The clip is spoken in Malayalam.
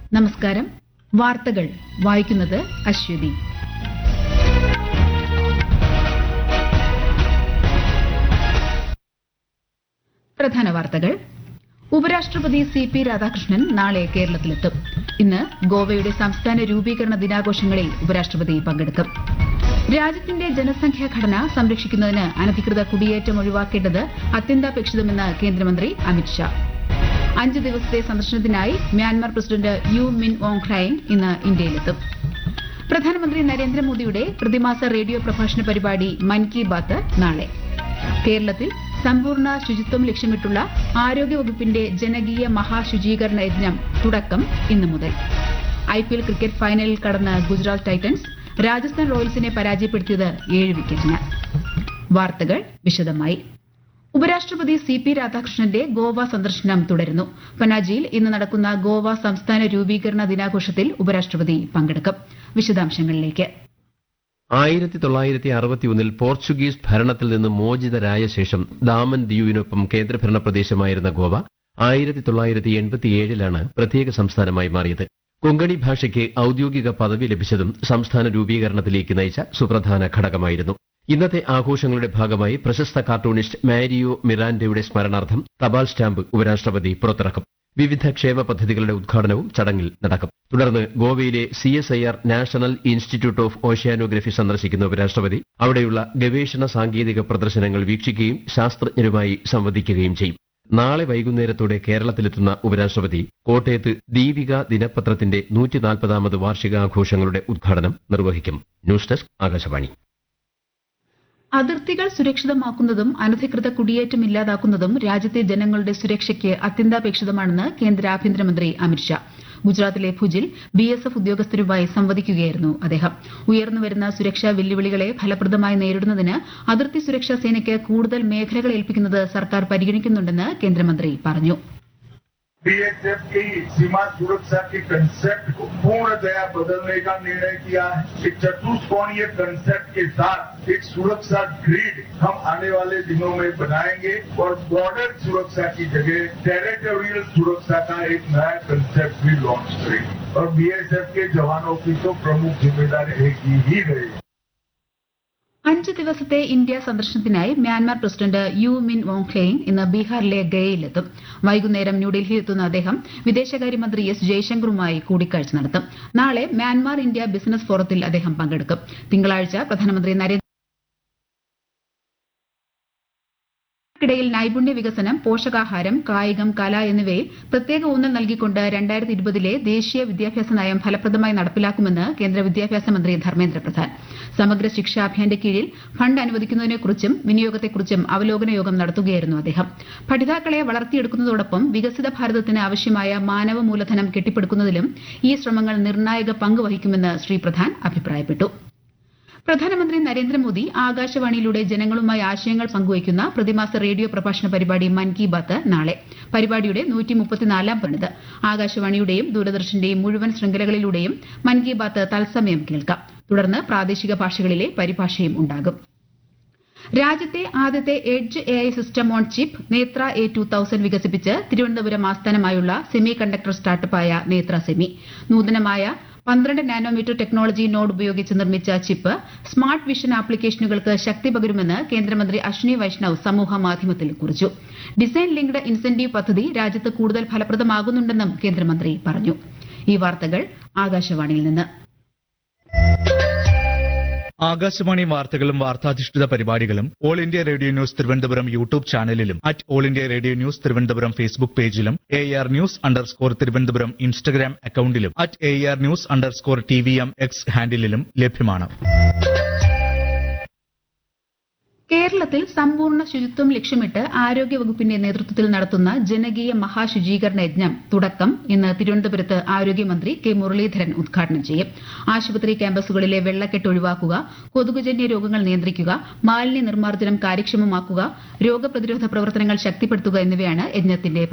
നമസ്കാരം വാർത്തകൾ വായിക്കുന്നത് അശ്വതി പ്രധാന വാർത്തകൾ ഉപരാഷ്ട്രപതി സി പി രാധാകൃഷ്ണൻ നാളെ കേരളത്തിലെത്തും ഇന്ന് ഗോവയുടെ സംസ്ഥാന രൂപീകരണ ദിനാഘോഷങ്ങളിൽ ഉപരാഷ്ട്രപതി പങ്കെടുക്കും രാജ്യത്തിന്റെ ജനസംഖ്യാ ഘടന സംരക്ഷിക്കുന്നതിന് അനധികൃത കുടിയേറ്റം ഒഴിവാക്കേണ്ടത് അത്യന്താപേക്ഷിതമെന്ന് കേന്ദ്രമന്ത്രി അമിത്ഷാ അഞ്ച് ദിവസത്തെ സന്ദർശനത്തിനായി Myanmar president U Min Aung Hlaing ഇന്ന് ഇന്ത്യയിലെത്തും പ്രധാനമന്ത്രി നരേന്ദ്രമോദിയുടെ പ്രതിമാസ റേഡിയോ പ്രഭാഷണ പരിപാടി മൻ കി ബാത്ത് നാളെ കേരളത്തിൽ സമ്പൂർണ്ണ ശുചിത്വം ലക്ഷ്യമിട്ടുള്ള ആരോഗ്യവകുപ്പിന്റെ ജനകീയ മഹാശുചീകരണ യജ്ഞം തുടക്കം ഇന്നു മുതൽ ഐപിഎൽ ക്രിക്കറ്റ് ഫൈനലിൽ കടന്ന ഗുജറാത്ത് ടൈറ്റൻസ് രാജസ്ഥാൻ റോയൽസിനെ പരാജയപ്പെടുത്തിയത് ഏഴ് വിക്കറ്റിന് വാർത്തകൾ വിശദമായി ഉപരാഷ്ട്രപതി സി പി രാധാകൃഷ്ണന്റെ ഗോവ സന്ദർശനം തുടരുന്നു പനാജിയിൽ ഇന്ന് നടക്കുന്ന ഗോവ സംസ്ഥാന രൂപീകരണ ദിനാഘോഷത്തിൽ ഉപരാഷ്ട്രപതി പങ്കെടുക്കും വിശദാംശങ്ങളിലേക്ക് ആയിരത്തി തൊള്ളായിരത്തി അറുപത്തിയൊന്നിൽ പോർച്ചുഗീസ് ഭരണത്തിൽ നിന്ന് മോചിതരായ ശേഷം ദാമൻ ദിയുവിനൊപ്പം കേന്ദ്രഭരണ പ്രദേശമായിരുന്ന ഗോവ ആയിരത്തി തൊള്ളായിരത്തി എൺപത്തിയേഴിലാണ് പ്രത്യേക സംസ്ഥാനമായി മാറിയത് കൊങ്കണി ഭാഷയ്ക്ക് ഔദ്യോഗിക പദവി ലഭിച്ചതും സംസ്ഥാന രൂപീകരണത്തിലേക്ക് നയിച്ച സുപ്രധാന ഘടകമായിരുന്നു ഇന്നത്തെ ആഘോഷങ്ങളുടെ ഭാഗമായി പ്രശസ്ത കാർട്ടൂണിസ്റ്റ് മാരിയോ മിറാൻഡയുടെ സ്മരണാർത്ഥം തപാൽ സ്റ്റാമ്പ് ഉപരാഷ്ട്രപതി പുറത്തിറക്കും വിവിധ ക്ഷേമ പദ്ധതികളുടെ ഉദ്ഘാടനവും ചടങ്ങിൽ നടക്കും തുടർന്ന് ഗോവയിലെ C S I R National Institute of Oceanography സന്ദർശിക്കുന്ന ഉപരാഷ്ട്രപതി അവിടെയുള്ള ഗവേഷണ സാങ്കേതിക പ്രദർശനങ്ങൾ വീക്ഷിക്കുകയും ശാസ്ത്രജ്ഞരുമായി സംവദിക്കുകയും ചെയ്യും നാളെ വൈകുന്നേരത്തോടെ കേരളത്തിലെത്തുന്ന ഉപരാഷ്ട്രപതി കോട്ടയത്ത് ദീപിക ദിനപത്രത്തിന്റെ നൂറ്റിനാൽപ്പതാമത് വാർഷികാഘോഷങ്ങളുടെ ഉദ്ഘാടനം നിർവഹിക്കും ന്യൂസ് ഡെസ്ക് ആകാശവാണി അതിർത്തികൾ സുരക്ഷിതമാക്കുന്നതും അനധികൃത കുടിയേറ്റം ഇല്ലാതാക്കുന്നതും രാജ്യത്തെ ജനങ്ങളുടെ സുരക്ഷയ്ക്ക് അത്യന്താപേക്ഷിതമാണെന്ന് കേന്ദ്ര ആഭ്യന്തരമന്ത്രി അമിത്ഷാ ഗുജറാത്തിലെ ഭുജിൽ ബി എസ് എഫ് ഉദ്യോഗസ്ഥരുമായി സംവദിക്കുകയായിരുന്നു അദ്ദേഹം ഉയർന്നുവരുന്ന സുരക്ഷാ വെല്ലുവിളികളെ ഫലപ്രദമായി നേരിടുന്നതിന് അതിർത്തി സുരക്ഷാ സേനയ്ക്ക് കൂടുതൽ മേഖലകൾ ഏൽപ്പിക്കുന്നത് സർക്കാർ പരിഗണിക്കുന്നുണ്ടെന്ന് കേന്ദ്രമന്ത്രി പറഞ്ഞു बीएसएफ की सीमा सुरक्षा के कंसेप्ट को पूर्णतया बदलने का निर्णय किया है एक चतुष्कोणीय कंसेप्ट के साथ एक सुरक्षा ग्रिड हम आने वाले दिनों में बनाएंगे और बॉर्डर सुरक्षा की जगह टेरिटोरियल सुरक्षा का एक नया कंसेप्ट भी लॉन्च करेंगे और बीएसएफ के जवानों की तो प्रमुख जिम्मेदारी रहेगी ही रहेगी അഞ്ച് ദിവസത്തെ ഇന്ത്യ സന്ദർശനത്തിനായി മ്യാൻമാർ പ്രസിഡന്റ് യു മിൻ വോങ്ക്ലെയിൻ ഇന്ന് ബീഹാറിലെ ഗയയിലെത്തും വൈകുന്നേരം ന്യൂഡൽഹിയിലെത്തുന്ന അദ്ദേഹം വിദേശകാര്യമന്ത്രി എസ് ജയശങ്കറുമായി കൂടിക്കാഴ്ച നടത്തും നാളെ മ്യാൻമാർ ഇന്ത്യ ബിസിനസ് ഫോറത്തിൽ അദ്ദേഹം പങ്കെടുക്കും തിങ്കളാഴ്ച പ്രധാനമന്ത്രി നരേന്ദ്ര ക്കിടയിൽ നൈപുണ്യ വികസനം പോഷകാഹാരം കായികം കല എന്നിവയിൽ പ്രത്യേക ഊന്നൽ നൽകിക്കൊണ്ട് രണ്ടായിരത്തി ഇരുപതിലെ ദേശീയ വിദ്യാഭ്യാസ നയം ഫലപ്രദമായി നടപ്പിലാക്കുമെന്ന് കേന്ദ്ര വിദ്യാഭ്യാസ മന്ത്രി ധർമ്മേന്ദ്ര പ്രധാൻ സമഗ്ര ശിക്ഷാ അഭിയാന്റെ കീഴിൽ ഫണ്ട് അനുവദിക്കുന്നതിനെക്കുറിച്ചും വിനിയോഗത്തെക്കുറിച്ചും അവലോകന യോഗം നടത്തുകയായിരുന്നു അദ്ദേഹം പഠിതാക്കളെ വളർത്തിയെടുക്കുന്നതോടൊപ്പം വികസിത ഭാരതത്തിന് ആവശ്യമായ മാനവ മൂലധനം കെട്ടിപ്പടുക്കുന്നതിലും ഈ ശ്രമങ്ങൾ നിർണായക പങ്ക് വഹിക്കുമെന്ന് ശ്രീ പ്രധാൻ അഭിപ്രായപ്പെട്ടു പ്രധാനമന്ത്രി നരേന്ദ്രമോദി ആകാശവാണിയിലൂടെ ജനങ്ങളുമായി ആശയങ്ങൾ പങ്കുവയ്ക്കുന്ന പ്രതിമാസ റേഡിയോ പ്രഭാഷണ പരിപാടി മൻ കി ബാത്ത് നാളെ പരിപാടിയുടെ നൂറ്റിമുപ്പത്തിനാലാം പണിത് ആകാശവാണിയുടെയും ദൂരദർശന്റെയും മുഴുവൻ ശൃംഖലകളിലൂടെയും മൻ കി ബാത്ത് തത്സമയം കേൾക്കാം തുടർന്ന് പ്രാദേശിക ഭാഷകളിലെ പരിഭാഷയും ഉണ്ടാകും രാജ്യത്തെ ആദ്യത്തെ edge A I system on chip Netra A two thousand വികസിപ്പിച്ച് തിരുവനന്തപുരം ആസ്ഥാനമായുള്ള സെമി കണ്ടക്ടർ സ്റ്റാർട്ടപ്പായ നേത്ര സെമി നൂതനമായ പന്ത്രണ്ട് നാനോമീറ്റർ ടെക്നോളജി നോഡ് ഉപയോഗിച്ച് നിർമ്മിച്ച ചിപ്പ് സ്മാർട്ട് വിഷൻ ആപ്ലിക്കേഷനുകൾക്ക് ശക്തി പകരുമെന്ന് കേന്ദ്രമന്ത്രി അശ്വിനി വൈഷ്ണവ് സമൂഹ മാധ്യമത്തിൽ കുറിച്ചു ഡിസൈൻ ലിങ്ക്ഡ് ഇൻസെന്റീവ് പദ്ധതി രാജ്യത്ത് കൂടുതൽ ഫലപ്രദമാകുന്നുണ്ടെന്നും കേന്ദ്രമന്ത്രി പറഞ്ഞു ഈ വാർത്തകൾ ആകാശവാണിയിൽ നിന്ന് ആകാശവാണി വാർത്തകളും വാർത്താധിഷ്ഠിത പരിപാടികളും All India Radio News Thiruvananthapuram YouTube ചാനലിലും at All India Radio News Thiruvananthapuram Facebook പേജിലും A R news underscore Thiruvananthapuram Instagram അക്കൌണ്ടിലും at A R news underscore T V M X ഹാൻഡിലും ലഭ്യമാണ് കേരളത്തിൽ സമ്പൂർണ്ണ ശുചിത്വം ലക്ഷ്യമിട്ട് ആരോഗ്യവകുപ്പിന്റെ നേതൃത്വത്തിൽ നടത്തുന്ന ജനകീയ മഹാശുചീകരണ യജ്ഞം തുടക്കം ഇന്ന് തിരുവനന്തപുരത്ത് ആരോഗ്യമന്ത്രി കെ മുരളീധരൻ ഉദ്ഘാടനം ചെയ്യും ആശുപത്രി ക്യാമ്പസുകളിലെ വെള്ളക്കെട്ട് ഒഴിവാക്കുക കൊതുകുജന്യ രോഗങ്ങൾ നിയന്ത്രിക്കുക മാലിന്യ നിർമ്മാർജ്ജനം കാര്യക്ഷമമാക്കുക രോഗപ്രതിരോധ പ്രവർത്തനങ്ങൾ ശക്തിപ്പെടുത്തുക എന്നിവയാണ് യജ്ഞത്തിന്റെ